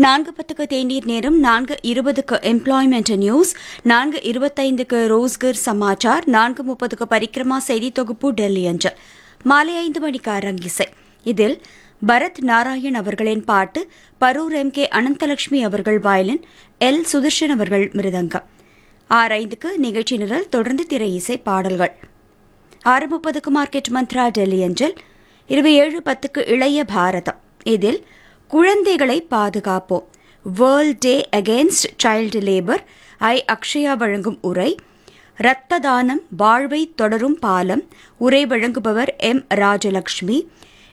நான்கு பத்துக்கு தேநீர் நேரம் நான்கு இருபதுக்கு எம்ப்ளாய்மெண்ட் நியூஸ் நான்கு இருபத்தைந்துக்கு ரோஸ்கர் சமாச்சார் நான்கு முப்பதுக்கு பரிக்கிரமா செய்தி தொகுப்பு டெல்லி அஞ்சல் மாலை ஐந்து மணிக்கு அரங்கிசை இதில் பரத் நாராயண் அவர்களின் பாட்டு பரூர் எம் கே அனந்தலட்சுமி அவர்கள் வயலின் எல் சுதர்ஷன் அவர்கள் மிருதங்கம் ஆறு ஐந்துக்கு நிகழ்ச்சி நிரல் தொடர்ந்து திரை இசை பாடல்கள் ஆறு முப்பதுக்கு மார்க்கெட் மந்த்ரா டெல்லி அஞ்சல் இருபது ஏழு பத்துக்கு இளைய பாரதம் இதில் குழந்தைகளை பாதுகாப்போம் world day against child labour ஐ அக்ஷயா வழங்கும் உரை இரத்த தானம் வாழ்வை தொடரும் பாலம் உரை வழங்குபவர் எம் ராஜலட்சுமி